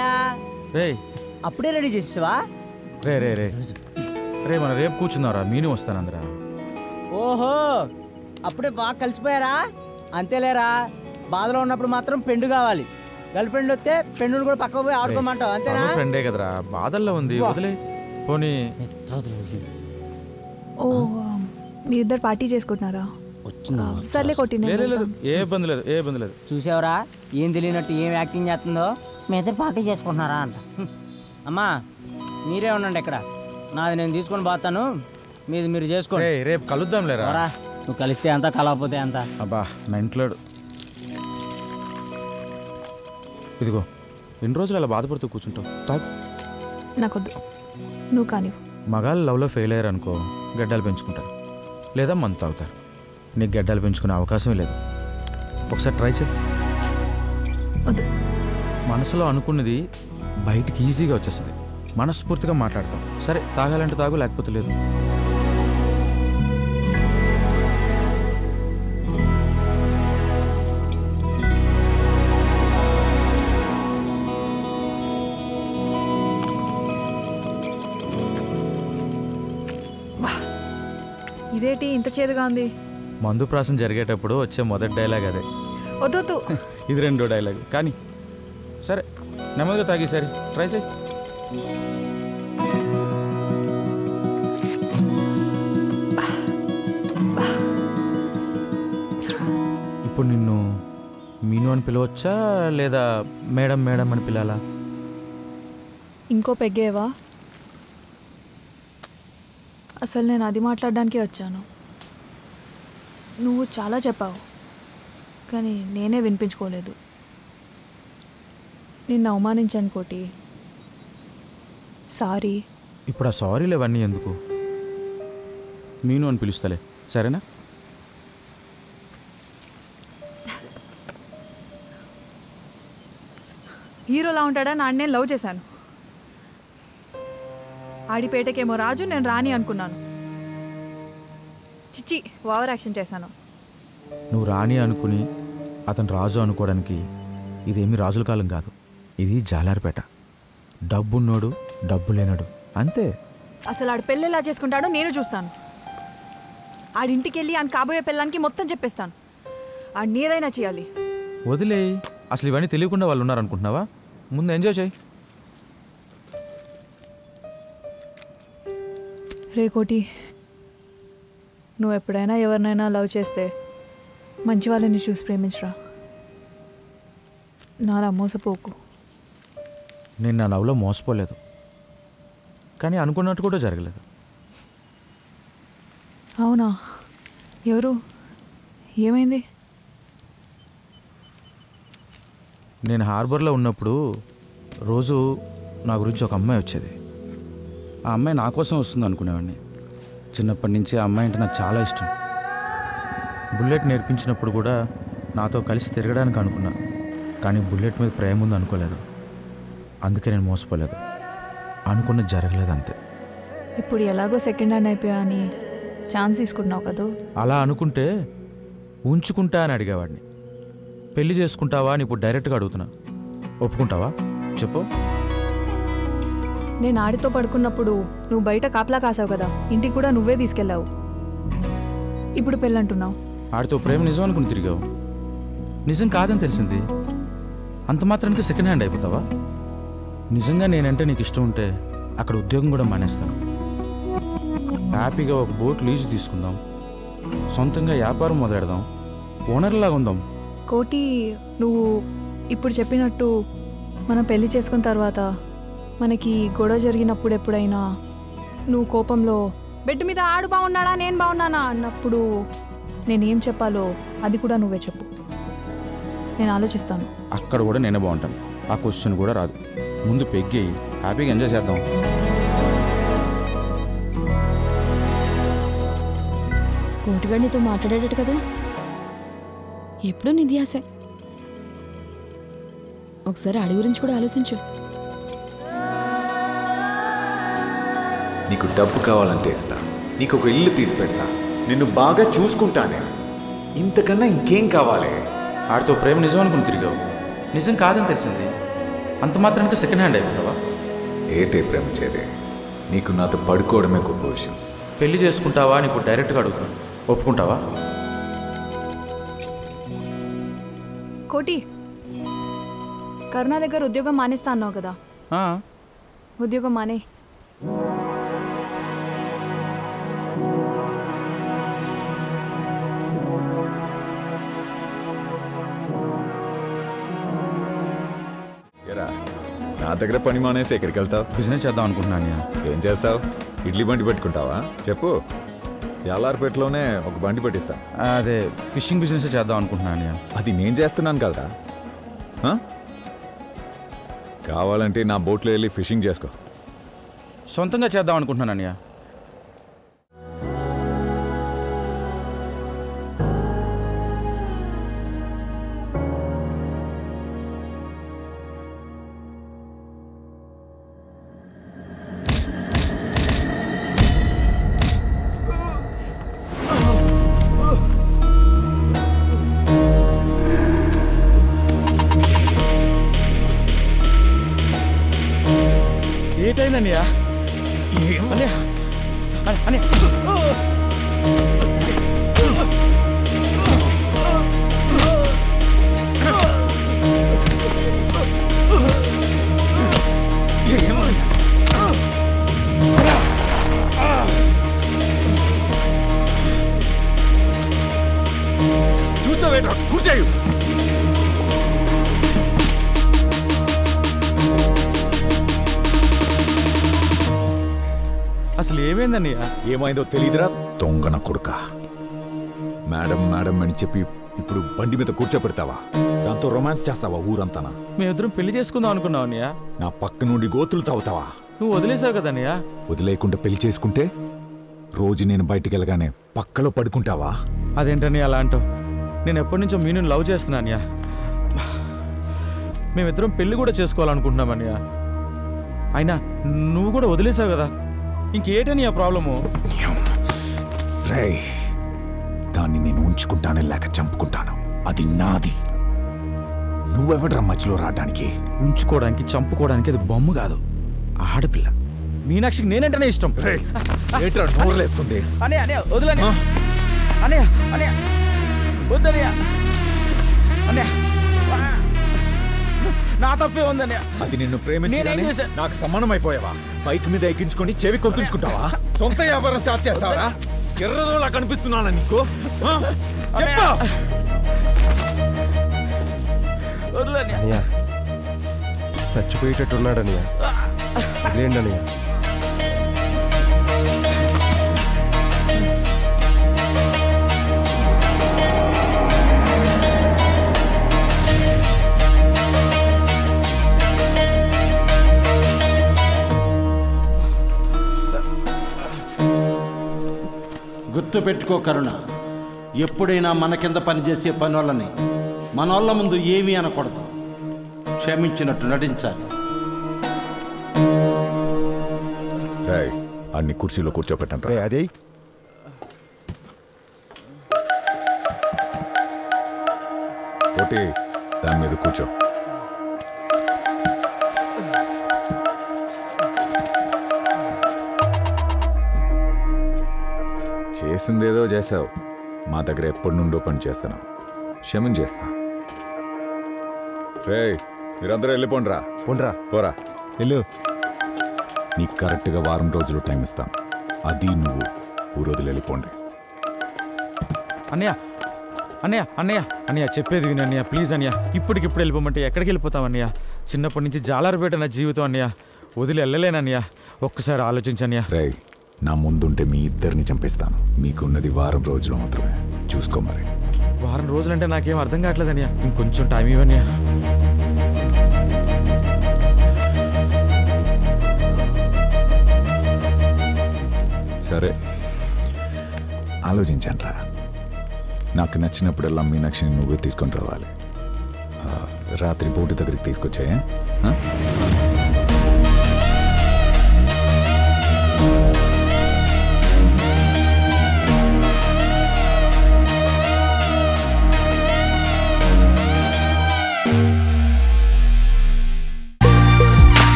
ఏంటన్నయ్య రే అప్పుడే రెడీ చేసేవా రే రే రే రే మన రేపు కూర్చున్నారా మీను వస్తానందరా ఓహో అప్పుడే బాగా కలిసిపోయారా అంతేలేరా బాధలో ఉన్నప్పుడు మాత్రం పెండు కావాలి గర్ల్ ఫ్రెండ్ వస్తే పెండును కూడా పక్కకు పోయి ఆడుకోమంటావు అంతేనా ఫ్రెండే కదరా బాధల్లో ఉంది వదిలే పోనీ ఓ మీరిద్దరు పార్టీ చేసుకుంటున్నారా సర్లే కొట్టి నేను లేదు లేదు వెళ్తాను. ఏ ఇబ్బంది లేదు ఏ ఇబ్బంది లేదు చూసావరా ఏం తెలియనట్టు ఏం యాక్టింగ్ చేస్తుందో మీ ఇద్దరు పార్టీ చేసుకుంటున్నారా అంట హ్మ్. అమ్మా మీరే ఉండండి ఇక్కడ నాది నేను తీసుకొని పోతాను మీది మీరు చేసుకోండి రే రేపు కలుద్దాం లేరా పోరా, నువ్వు కలిస్తే అంత కలవకపోతే అంత అబ్బా మెంట్లాడు ఇదిగో ఎన్ని రోజులు అలా బాధపడుతూ కూర్చుంటావు తాగు నాకొద్దు నువ్వు కానివ్వు మగాళ్ళు లవ్లో ఫెయిల్ అయ్యారు అనుకో గడ్డలు పెంచుకుంటారు లేదా మందు తాగుతారు నీకు గడ్డలు పెంచుకునే అవకాశమే లేదు ఒకసారి ట్రై చేయి వద్దు మనసులో అనుకున్నది బయటికి ఈజీగా వచ్చేస్తుంది మనస్ఫూర్తిగా మాట్లాడతాం సరే తాగాలంటే తాగు లేకపోతే లేదు ఇదేంటి ఇంత చేదుగా ఉంది మందు ప్రాసం జరిగేటప్పుడు వచ్చే మొదటి డైలాగ్ అదే వద్దొద్దు ఇది రెండో డైలాగ్ కానీ సరే నెమ్మదిగా తాగి సరే ట్రై చేయి ఇప్పుడు నిన్ను మీను అని పిలవచ్చా లేదా మేడం మేడం అని పిలాలా ఇంకో పెగ్గేవా అసలు నేను అది మాట్లాడడానికే వచ్చాను నువ్వు చాలా చెప్పావు కానీ నేనే వినిపించుకోలేదు నిన్ను అవమానించాను కోటి సారీ ఇప్పుడు ఆ సారీలు అవన్నీ ఎందుకు మీను అని పిలుస్తలే సరేనా హీరోలా ఉంటాడా నాన్న నేను లవ్ చేశాను ఆడిపేటకేమో రాజు నేను రాని అనుకున్నాను చిచ్చి ఓవర్ యాక్షన్ చేశాను నువ్వు రాణి అనుకుని అతను రాజు అనుకోవడానికి ఇదేమి రాజుల కాలం కాదు ఇది జాలారిపేట డబ్బున్నోడు డబ్బు లేనడు అంతే అసలు ఆడు పెళ్ళి ఎలా చేసుకుంటాడో నేను చూస్తాను ఆడింటికి వెళ్ళి ఆయన కాబోయే పెళ్ళానికి మొత్తం చెప్పేస్తాను ఆడిని ఏదైనా చేయాలి వదిలే అసలు ఇవన్నీ తెలియకుండా వాళ్ళు ఉన్నారనుకుంటున్నావా ముందు ఎంజాయ్ చేయి రే కోటి నువ్వు ఎప్పుడైనా ఎవరినైనా లవ్ చేస్తే మంచి వాళ్ళని చూసి ప్రేమించరా నాలా మోసపోకు నేను నా లవ్లో మోసపోలేదు కానీ అనుకున్నట్టు కూడా జరగలేదు అవునా ఎవరు ఏమైంది నేను హార్బర్లో ఉన్నప్పుడు రోజు నా గురించి ఒక అమ్మాయి వచ్చేది ఆ అమ్మాయి నా కోసం వస్తుంది అనుకునేవాడిని చిన్నప్పటి నుంచి ఆ అమ్మాయి అంటే నాకు చాలా ఇష్టం బుల్లెట్ నేర్పించినప్పుడు కూడా నాతో కలిసి తిరగడానికి అనుకున్నా కానీ బుల్లెట్ మీద ప్రేమ ఉంది అనుకోలేదు అందుకే నేను మోసపోలేదు అనుకున్నది జరగలేదు అంతే ఇప్పుడు ఎలాగో సెకండ్ హ్యాండ్ అయిపోయా అని ఛాన్స్ తీసుకుంటున్నావు కదూ అలా అనుకుంటే ఉంచుకుంటా అని అడిగేవాడిని పెళ్లి చేసుకుంటావా అని ఇప్పుడు డైరెక్ట్గా అడుగుతున్నా ఒప్పుకుంటావా చెప్పు నేను ఆడితో పడుకున్నప్పుడు నువ్వు బయట కాపలా కాసావు కదా ఇంటికి కూడా నువ్వే తీసుకెళ్ళావు ఇప్పుడు పెళ్ళంటున్నావు ఆడితో ప్రేమ నిజం అనుకుని తిరిగావు నిజం కాదని తెలిసింది అంత మాత్రానికి సెకండ్ హ్యాండ్ అయిపోతావా నిజంగా నేనంటే నీకు ఇష్టం ఉంటే అక్కడ ఉద్యోగం కూడా మానేస్తాను హ్యాపీగా ఒక బోట్ లీజు తీసుకుందాం సొంతంగా వ్యాపారం మొదలెడదాం ఓనర్లాగా ఉందాం కోటి నువ్వు ఇప్పుడు చెప్పినట్టు మనం పెళ్లి చేసుకున్న తర్వాత మనకి గొడవ జరిగినప్పుడు ఎప్పుడైనా నువ్వు కోపంలో బెడ్ మీద ఆడు బాగున్నాడా నేను బాగున్నానా అన్నప్పుడు నేనేం చెప్పాలో అది కూడా నువ్వే చెప్పు నేను ఆలోచిస్తాను అక్కడ కూడా నేనే బాగుంటాను ఆ క్వశ్చన్ కూడా రాదు ముందు పెగ్గి హ్యాపీగా ఎంజాయ్ చేద్దాం కోటిగాడు నీతో మాట్లాడాడట కదా ఎప్పుడూ నీ ధ్యాసే ఒకసారి అడి గురించి కూడా ఆలోచించు నీకు డబ్బు కావాలంటే ఇస్తా నీకు ఒక ఇల్లు తీసి పెడతా నిన్ను బాగా చూసుకుంటానే ఇంతకన్నా ఇంకేం కావాలి ఆడితో ప్రేమ నిజం అనుకుని తిరిగావు నిజం కాదని తెలిసింది అంత మాత్రానికి సెకండ్ హ్యాండ్ అయిపోతావా ఏటే ప్రేమించేది నీకు నాతో పడుకోవడమే గొప్ప విషయం పెళ్లి చేసుకుంటావా అని ఇప్పుడు డైరెక్ట్గా అడుగుతాను ఒప్పుకుంటావా కోటి కరుణ దగ్గర ఉద్యోగం మానేస్తా అన్నావు కదా ఆ, ఉద్యోగం మానే ఎరా నా దగ్గర పని మానేసి ఎక్కడికి వెళ్తావు బిజినెస్ చేద్దాం అనుకుంటున్నాను అన్నయ్య. ఏం చేస్తావు ఇడ్లీ బండి పెట్టుకుంటావా చెప్పు జాలార్పేటలోనే ఒక బండి పెట్టిస్తా అదే ఫిషింగ్ బిజినెస్ చేద్దాం అనుకుంటున్నాను అన్నయ్య. అది నేను చేస్తున్నాను కదరా ఆ? కావాలంటే నా బోట్లో వెళ్ళి ఫిషింగ్ చేసుకో సొంతంగా చేద్దాం అనుకుంటున్నాను అన్నయ్య ఏటైందన్నయ్య అన్నయ్య అన్నయ్య, అన్నయ్య చూస్తావేట్రా కూర్చేయు అసలు ఏమైందన్నయ్య ఏమైందో తెలియదురా దొంగన కొడుక మేడం మేడం అని చెప్పి ఇప్పుడు బండి మీద కూర్చోపెడతావా దాంతో రొమాన్స్ చేస్తావా ఊరంతానా మేమిద్దరం పెళ్లి చేసుకుందాం అనుకున్నాం అన్నయ్య నా పక్క నుండి గోతులు తాగుతావా నువ్వు వదిలేసావు కదన్నయ్య వదిలేయకుండా పెళ్లి చేసుకుంటే రోజు నేను బయటికి వెళ్ళగానే పక్కలో పడుకుంటావా అదేంటని అలా అంటావు నేను ఎప్పటి నుంచో మీను లవ్ చేస్తున్నానయ్య మేమిద్దరం పెళ్లి కూడా చేసుకోవాలనుకుంటున్నామన్నయ్య అయినా నువ్వు కూడా వదిలేసావు కదా ఇంకేటని ఆ ప్రాబ్లము రేయ్ దాన్ని నేను ఉంచుకుంటానే లేక చంపుకుంటాను అది నాది నువ్వెవడ్రా మధ్యలో రావడానికి ఉంచుకోవడానికి చంపుకోవడానికి అది బొమ్మ కాదు ఆడపిల్ల మీనాక్షికి నేనంటేనే ఇష్టం ఏట్రా నోరులేస్తుంది అనే అనే వదిలే అనే అనే వద్దనయ్య అనే నా తప్పే ఉందన్నయ్య అది నిన్ను ప్రేమించగానే నేనేం చేశా? నాకు సమానం అయిపోయావా బైక్ మీద ఎక్కించుకొని చెవి కొనుక్కుంటావా సొంత వ్యాపారం స్టార్ట్ చేస్తావా ఎర్రదోలా కనిపిస్తున్నానా నీకు ఆ? చెప్పు వదిలేనయ్య అనియా చచ్చిపోయేటట్టున్నాడు అనియా వదిలేయండి అనియా గుర్తు పెట్టుకో కరుణ ఎప్పుడైనా మన కింద పనిచేసే పనులని మనోళ్ళ ముందు ఏమీ అనకూడదు క్షమించినట్టు నటించాలి అన్ని కుర్చీలో కూర్చోపెట్టండి రే అదే ఒకటి దాని మీద కూర్చో చేసిందేదో చేసావు మా దగ్గర ఎప్పటి నుండో పని చేస్తున్నావు క్షమం చేస్తా రే మీరందరూ వెళ్ళిపోండి రా పోండ్రా పోరా వెళ్ళు నీకు కరెక్ట్గా వారం రోజులు టైం ఇస్తాను అది నువ్వు ఊరోజులు వెళ్ళిపోండి అన్నయ్య అన్నయ్య అన్నయ్య అన్నయ్య చెప్పేది విను అన్నయ్య ప్లీజ్ అన్నయ్య ఇప్పటికిప్పుడు వెళ్ళిపోమంటే ఎక్కడికి వెళ్ళిపోతాం అన్నయ్య చిన్నప్పటి నుంచి జాలారిపేట నా జీవితం అన్నయ్య వదిలి వెళ్ళలేనన్నయ్య ఒక్కసారి ఆలోచించన్నయ్య రే నా ముందుంటే మీ ఇద్దరిని చంపేస్తాను మీకున్నది వారం రోజులు మాత్రమే చూసుకో మరి వారం రోజులంటే నాకేం అర్థం కావట్లేదు అన్నయ్య ఇంకొంచెం టైం ఇవ్వన్నయ్య సరే ఆలోచించండి రా నాకు నచ్చినప్పుడల్లా మీనాక్షిని నువ్వే తీసుకొని రావాలి ఆ, రాత్రి బోటు దగ్గరికి తీసుకొచ్చాయా ఆ?